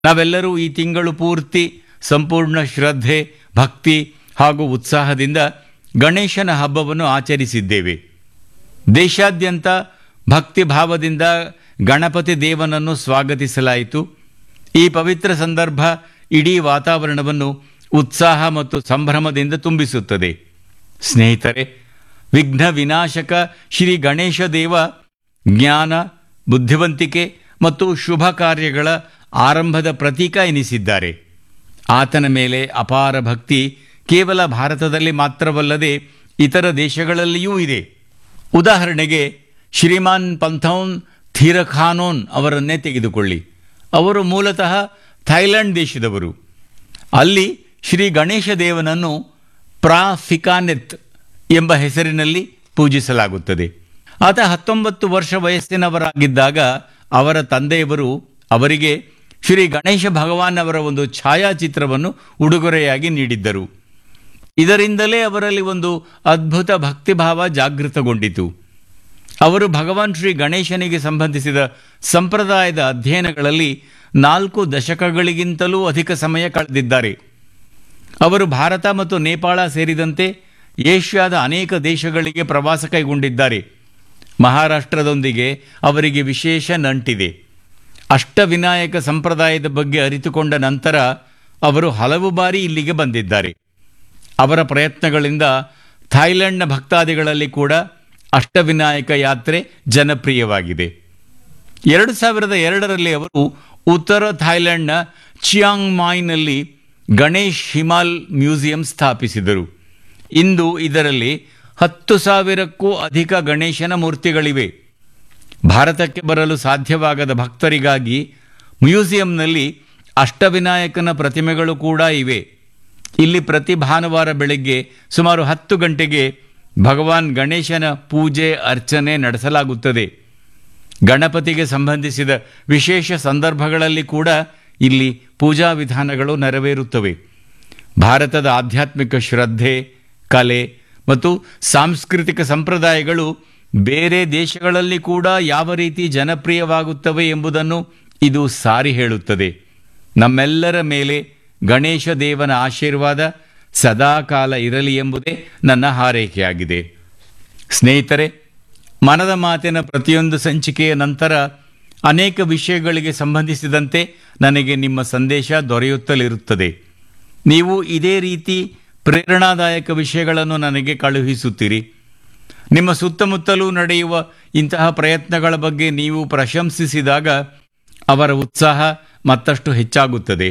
ನಾವೆಲ್ಲರೂ ಈ ತಿಂಗಳು ಪೂರ್ತಿ ಸಂಪೂರ್ಣ ಶ್ರದ್ಧೆ ಭಕ್ತಿ ಹಾಗೂ ಉತ್ಸಾಹದಿಂದ ಗಣೇಶನ ಹಬ್ಬವನ್ನು ಆಚರಿಸಿದ್ದೇವೆ ದೇಶಾದ್ಯಂತ ಭಕ್ತಿ ಭಾವದಿಂದ ಗಣಪತಿ ದೇವನನ್ನು ಸ್ವಾಗತಿಸಲಾಯಿತು ಈ ಪವಿತ್ರ ಸಂದರ್ಭ ಇಡೀ ವಾತಾವರಣವನ್ನು ಉತ್ಸಾಹ ಮತ್ತು ಸಂಭ್ರಮದಿಂದ ತುಂಬಿಸುತ್ತದೆ ಸ್ನೇಹಿತರೆ ವಿಘ್ನ ವಿನಾಶಕ ಶ್ರೀ ಗಣೇಶ ದೇವ ಜ್ಞಾನ ಬುದ್ಧಿವಂತಿಕೆ ಮತ್ತು ಶುಭ ಕಾರ್ಯಗಳ ಆರಂಭದ ಪ್ರತೀಕ ಎನಿಸಿದ್ದಾರೆ ಆತನ ಮೇಲೆ ಅಪಾರ ಭಕ್ತಿ ಕೇವಲ ಭಾರತದಲ್ಲಿ ಮಾತ್ರವಲ್ಲದೆ ಇತರ ದೇಶಗಳಲ್ಲಿಯೂ ಇದೆ ಉದಾಹರಣೆಗೆ ಶ್ರೀಮಾನ್ ಪಂಥೌನ್ ಥೀರಖಾನೋನ್ ಅವರನ್ನೇ ತೆಗೆದುಕೊಳ್ಳಿ ಅವರು ಮೂಲತಃ ಥೈಲ್ಯಾಂಡ್ ದೇಶದವರು ಅಲ್ಲಿ ಶ್ರೀ ಗಣೇಶ ದೇವನನ್ನು ಪ್ರಾಫಿಕಾನೆತ್ ಎಂಬ ಹೆಸರಿನಲ್ಲಿ ಪೂಜಿಸಲಾಗುತ್ತದೆ ಆತ ಹತ್ತೊಂಬತ್ತು ವರ್ಷ ವಯಸ್ಸಿನವರಾಗಿದ್ದಾಗ ಅವರ ತಂದೆಯವರು ಅವರಿಗೆ ಶ್ರೀ ಗಣೇಶ ಭಗವಾನ್ ಅವರ ಒಂದು ಛಾಯಾಚಿತ್ರವನ್ನು ಉಡುಗೊರೆಯಾಗಿ ನೀಡಿದ್ದರು ಇದರಿಂದಲೇ ಅವರಲ್ಲಿ ಒಂದು ಅದ್ಭುತ ಭಕ್ತಿಭಾವ ಜಾಗೃತಗೊಂಡಿತು ಅವರು ಭಗವಾನ್ ಶ್ರೀ ಗಣೇಶನಿಗೆ ಸಂಬಂಧಿಸಿದ ಸಂಪ್ರದಾಯದ ಅಧ್ಯಯನಗಳಲ್ಲಿ ನಾಲ್ಕು ದಶಕಗಳಿಗಿಂತಲೂ ಅಧಿಕ ಸಮಯ ಕಳೆದಿದ್ದಾರೆ ಅವರು ಭಾರತ ಮತ್ತು ನೇಪಾಳ ಸೇರಿದಂತೆ ಏಷ್ಯಾದ ಅನೇಕ ದೇಶಗಳಿಗೆ ಪ್ರವಾಸ ಕೈಗೊಂಡಿದ್ದಾರೆ ಮಹಾರಾಷ್ಟ್ರದೊಂದಿಗೆ ಅವರಿಗೆ ವಿಶೇಷ ನಂಟಿದೆ ಅಷ್ಟವಿನಾಯಕ ಸಂಪ್ರದಾಯದ ಬಗ್ಗೆ ಅರಿತುಕೊಂಡ ನಂತರ ಅವರು ಹಲವು ಬಾರಿ ಇಲ್ಲಿಗೆ ಬಂದಿದ್ದಾರೆ ಅವರ ಪ್ರಯತ್ನಗಳಿಂದ ಥಾಯ್ಲೆಂಡ್ನ ಭಕ್ತಾದಿಗಳಲ್ಲಿ ಕೂಡ ಅಷ್ಟವಿನಾಯಕ ಯಾತ್ರೆ ಜನಪ್ರಿಯವಾಗಿದೆ ಎರಡು ಸಾವಿರದ ಎರಡರಲ್ಲಿ ಅವರು ಉತ್ತರ ಥಾಯ್ಲೆಂಡ್ನ ಚಿಯಾಂಗ್ ಮಾಯ್ನಲ್ಲಿ ಗಣೇಶ್ ಹಿಮಾಲ್ ಮ್ಯೂಸಿಯಂ ಸ್ಥಾಪಿಸಿದರು ಇಂದು ಇದರಲ್ಲಿ ಹತ್ತು ಸಾವಿರಕ್ಕೂ ಅಧಿಕ ಗಣೇಶನ ಮೂರ್ತಿಗಳಿವೆ ಭಾರತಕ್ಕೆ ಬರಲು ಸಾಧ್ಯವಾಗದ ಭಕ್ತರಿಗಾಗಿ ಮ್ಯೂಸಿಯಂನಲ್ಲಿ ಅಷ್ಟವಿನಾಯಕನ ಪ್ರತಿಮೆಗಳು ಕೂಡ ಇವೆ ಇಲ್ಲಿ ಪ್ರತಿ ಭಾನುವಾರ ಬೆಳಗ್ಗೆ ಸುಮಾರು ಹತ್ತು ಗಂಟೆಗೆ ಭಗವಾನ್ ಗಣೇಶನ ಪೂಜೆ ಅರ್ಚನೆ ನಡೆಸಲಾಗುತ್ತದೆ ಗಣಪತಿಗೆ ಸಂಬಂಧಿಸಿದ ವಿಶೇಷ ಸಂದರ್ಭಗಳಲ್ಲಿ ಕೂಡ ಇಲ್ಲಿ ಪೂಜಾ ವಿಧಾನಗಳು ನೆರವೇರುತ್ತವೆ ಭಾರತದ ಆಧ್ಯಾತ್ಮಿಕ ಶ್ರದ್ಧೆ ಕಲೆ ಮತ್ತು ಸಾಂಸ್ಕೃತಿಕ ಸಂಪ್ರದಾಯಗಳು ಬೇರೆ ದೇಶಗಳಲ್ಲಿ ಕೂಡ ಯಾವ ರೀತಿ ಜನಪ್ರಿಯವಾಗುತ್ತವೆ ಎಂಬುದನ್ನು ಇದು ಸಾರಿ ಹೇಳುತ್ತದೆ ನಮ್ಮೆಲ್ಲರ ಮೇಲೆ ಗಣೇಶ ದೇವನ ಆಶೀರ್ವಾದ ಸದಾಕಾಲ ಇರಲಿ ಎಂಬುದೇ ನನ್ನ ಹಾರೈಕೆಯಾಗಿದೆ ಸ್ನೇಹಿತರೆ ಮನದ ಮಾತಿನ ಪ್ರತಿಯೊಂದು ಸಂಚಿಕೆಯ ನಂತರ ಅನೇಕ ವಿಷಯಗಳಿಗೆ ಸಂಬಂಧಿಸಿದಂತೆ ನನಗೆ ನಿಮ್ಮ ಸಂದೇಶ ದೊರೆಯುತ್ತಲಿರುತ್ತದೆ ನೀವು ಇದೇ ರೀತಿ ಪ್ರೇರಣಾದಾಯಕ ವಿಷಯಗಳನ್ನು ನನಗೆ ಕಳುಹಿಸುತ್ತೀರಿ ನಿಮ್ಮ ಸುತ್ತಮುತ್ತಲೂ ನಡೆಯುವ ಇಂತಹ ಪ್ರಯತ್ನಗಳ ಬಗ್ಗೆ ನೀವು ಪ್ರಶಂಸಿಸಿದಾಗ ಅವರ ಉತ್ಸಾಹ ಮತ್ತಷ್ಟು ಹೆಚ್ಚಾಗುತ್ತದೆ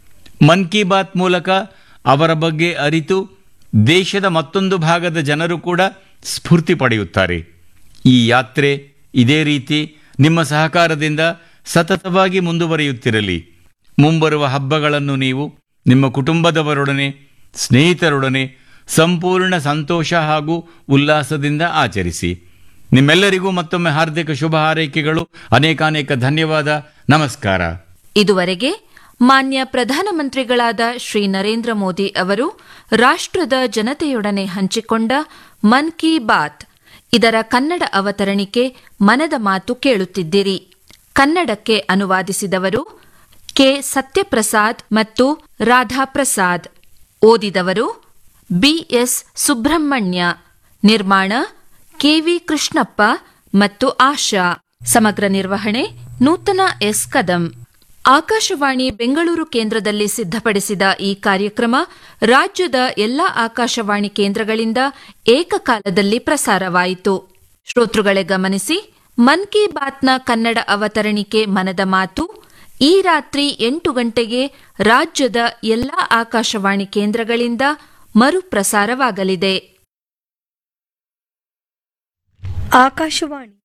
ಮನ್ ಕಿ ಬಾತ್ ಮೂಲಕ ಅವರ ಬಗ್ಗೆ ಅರಿತು ದೇಶದ ಮತ್ತೊಂದು ಭಾಗದ ಜನರು ಕೂಡ ಸ್ಫೂರ್ತಿ ಪಡೆಯುತ್ತಾರೆ ಈ ಯಾತ್ರೆ ಇದೇ ರೀತಿ ನಿಮ್ಮ ಸಹಕಾರದಿಂದ ಸತತವಾಗಿ ಮುಂದುವರಿಯುತ್ತಿರಲಿ ಮುಂಬರುವ ಹಬ್ಬಗಳನ್ನು ನೀವು ನಿಮ್ಮ ಕುಟುಂಬದವರೊಡನೆ ಸ್ನೇಹಿತರೊಡನೆ ಸಂಪೂರ್ಣ ಸಂತೋಷ ಹಾಗೂ ಉಲ್ಲಾಸದಿಂದ ಆಚರಿಸಿ ನಿಮ್ಮೆಲ್ಲರಿಗೂ ಮತ್ತೊಮ್ಮೆ ಹಾರ್ದಿಕ ಶುಭ ಹಾರೈಕೆಗಳು ಅನೇಕಾನೇಕ ಧನ್ಯವಾದ ನಮಸ್ಕಾರ ಇದುವರೆಗೆ ಮಾನ್ಯ ಪ್ರಧಾನಮಂತ್ರಿಗಳಾದ ಶ್ರೀ ನರೇಂದ್ರ ಮೋದಿ ಅವರು ರಾಷ್ಟ್ರದ ಜನತೆಯೊಡನೆ ಹಂಚಿಕೊಂಡ ಮನ್ ಕಿ ಬಾತ್ ಇದರ ಕನ್ನಡ ಅವತರಣಿಕೆ ಮನದ ಮಾತು ಕೇಳುತ್ತಿದ್ದಿರಿ ಕನ್ನಡಕ್ಕೆ ಅನುವಾದಿಸಿದವರು ಕೆ ಸತ್ಯಪ್ರಸಾದ್ ಮತ್ತು ರಾಧಾಪ್ರಸಾದ್ ಓದಿದವರು ಬಿಎಸ್ ಸುಬ್ರಹ್ಮಣ್ಯ ನಿರ್ಮಾಣ ಕೆವಿ ಕೃಷ್ಣಪ್ಪ ಮತ್ತು ಆಶಾ ಸಮಗ್ರ ನಿರ್ವಹಣೆ ನೂತನ ಎಸ್ ಕದಂ ಆಕಾಶವಾಣಿ ಬೆಂಗಳೂರು ಕೇಂದ್ರದಲ್ಲಿ ಸಿದ್ಧಪಡಿಸಿದ ಈ ಕಾರ್ಯಕ್ರಮ ರಾಜ್ಯದ ಎಲ್ಲಾ ಆಕಾಶವಾಣಿ ಕೇಂದ್ರಗಳಿಂದ ಏಕಕಾಲದಲ್ಲಿ ಪ್ರಸಾರವಾಯಿತು ಶ್ರೋತೃಗಳೇ ಗಮನಿಸಿ ಮನ್ ಕಿ ಬಾತ್ನ ಕನ್ನಡ ಅವತರಣಿಕೆ ಮನದ ಮಾತು ಈ ರಾತ್ರಿ ಎಂಟು ಗಂಟೆಗೆ ರಾಜ್ಯದ ಎಲ್ಲಾ ಆಕಾಶವಾಣಿ ಕೇಂದ್ರಗಳಿಂದ ಮರುಪ್ರಸಾರವಾಗಲಿದೆ ಆಕಾಶವಾಣಿ